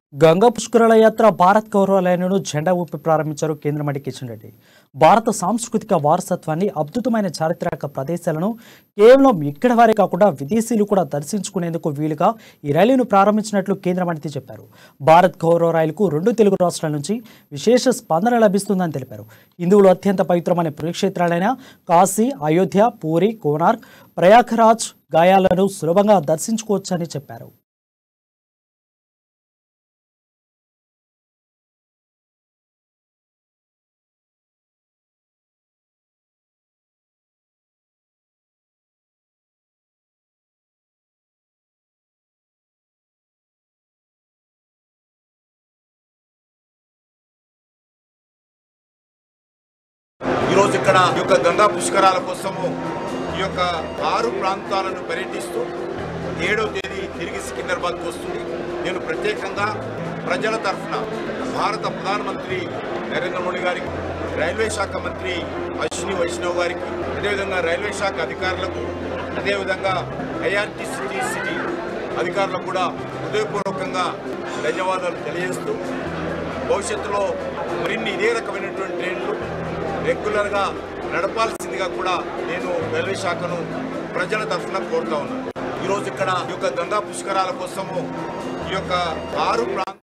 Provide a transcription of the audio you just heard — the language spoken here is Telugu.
గంగా పుష్కరాల యాత్ర భారత్ గౌరవాలయాలను జెండా ఊపి ప్రారంభించారు కేంద్ర మంత్రి కిషన్ రెడ్డి భారత సాంస్కృతిక వారసత్వాన్ని అద్భుతమైన చారిత్రక ప్రదేశాలను కేవలం ఇక్కడి వారే కాకుండా విదేశీయులు కూడా దర్శించుకునేందుకు వీలుగా ఈ రైలును ప్రారంభించినట్లు కేంద్ర మంత్రి చెప్పారు భారత్ గౌరవ రైలుకు రెండు తెలుగు రాష్ట్రాల నుంచి విశేష స్పందన లభిస్తుందని తెలిపారు హిందువులు అత్యంత పవిత్రమైన పుణ్యక్షేత్రాలైన కాశీ అయోధ్య పూరి కోనార్క్ ప్రయాగరాజ్ గాయాలను సులభంగా దర్శించుకోవచ్చని చెప్పారు ఈరోజు ఇక్కడ ఈ యొక్క గంగా పుష్కరాల కోసము ఈ యొక్క ఆరు ప్రాంతాలను పర్యటిస్తూ ఏడవ తేదీ తిరిగి సికింద్రాబాద్కు వస్తుంది నేను ప్రత్యేకంగా ప్రజల తరఫున భారత ప్రధానమంత్రి నరేంద్ర మోడీ గారికి రైల్వే శాఖ మంత్రి అశ్విని వైష్ణవ్ గారికి అదేవిధంగా రైల్వే శాఖ అధికారులకు అదేవిధంగా ఐఆర్టీసీ సిటీ అధికారులకు కూడా హృదయపూర్వకంగా ధన్యవాదాలు తెలియజేస్తూ భవిష్యత్తులో మరిన్ని ఇదే రకమైనటువంటి ట్రైన్లు రెగ్యులర్గా నడపాల్సిందిగా కూడా నేను రైల్వే శాఖను ప్రజల తరఫున కోరుతా ఉన్నాను ఈరోజు ఇక్కడ ఈ యొక్క గంగా పుష్కరాల కోసము ఈ యొక్క ఆరు ప్రాంత